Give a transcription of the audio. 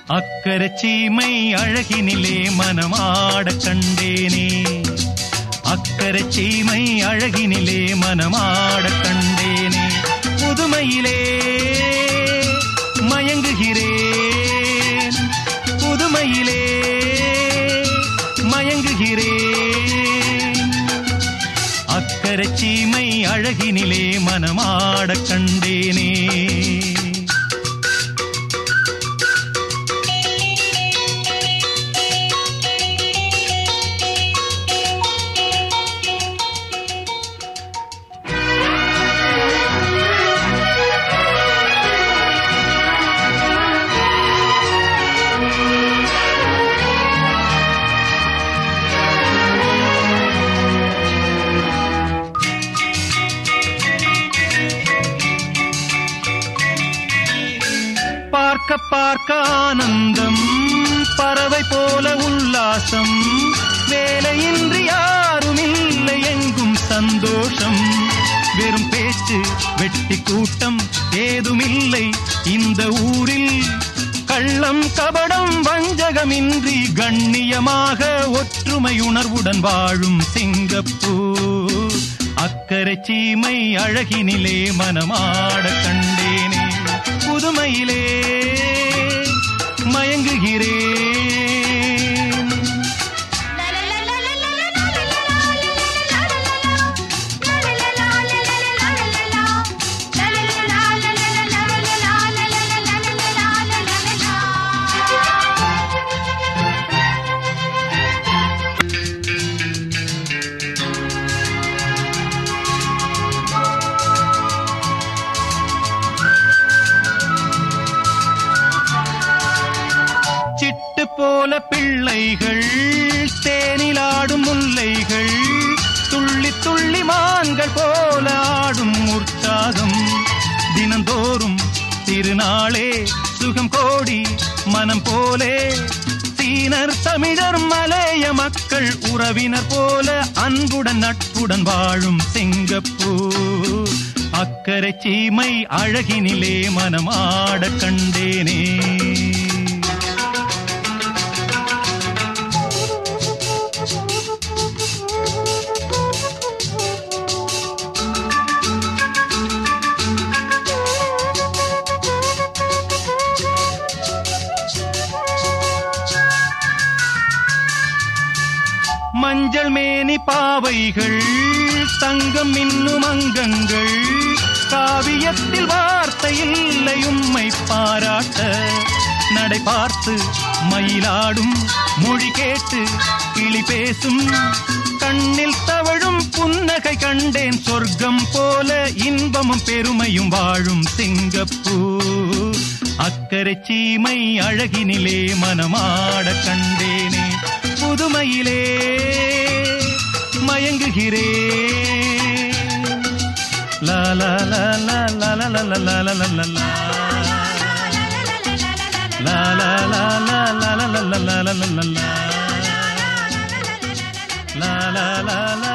அக்கர சீமை அழகினிலே மனமாட கண்டேனே அக்கர சீமை அழகினிலே மனமாட கண்டேனே புதுமையிலே மயங்குகிறேன் புதுமையிலே மயங்குகிறேன் அக்கர சீமை அழகினிலே மனமாட கண்டேனே பார்க்க பார்க்க ஆனந்தம் பறவை போல உல்லாசம் வேலையின்றி யாரும் இல்லை எங்கும் சந்தோஷம் வெறும் பேச்சு வெட்டி கூட்டம் ஏதுமில்லை இந்த ஊரில் கள்ளம் கபடம் வஞ்சகமின்றி கண்ணியமாக ஒற்றுமை உணர்வுடன் வாழும் சிங்கப்பூர் அக்கறை சீமை அழகினிலே மனமாட கண்டேனே புதுமையிலே மயங்குகிறேன் சிட்டு போல பிள்ளைகள் தேனிலாடும் முல்லைகள் துள்ளி துள்ளி மான்கள் போல ஆடும் உற்சாகம் தினந்தோறும் திருநாளே சுகம் கோடி மனம் போலே சீனர் தமிழர் மலைய மக்கள் உறவினர் போல அன்புடன் நட்புடன் வாழும் சிங்கப்பூர் அக்கறை சீமை அழகினிலே மனமாட கண்டேனே மஞ்சள் மேனி பாவைகள் தங்கம் இன்னும் அங்கங்கள் காவியத்தில் வார்த்தை இல்லை உம்மை பாராட்ட நடை பார்த்து மயிலாடும் மொழி கேட்டு கிளி பேசும் கண்ணில் தவழும் புன்னகை கண்டேன் சொர்க்கம் போல இன்பமும் பெருமையும் வாழும் சிங்கப்பூர் அக்கறை சீமை அழகினிலே மனமாட கண்டேனே புதுமையிலே மயங்குகிறேன் லா லா லா லா லா லா லா லா லா லா லா லா La la la la la la la la la la la la la la la la la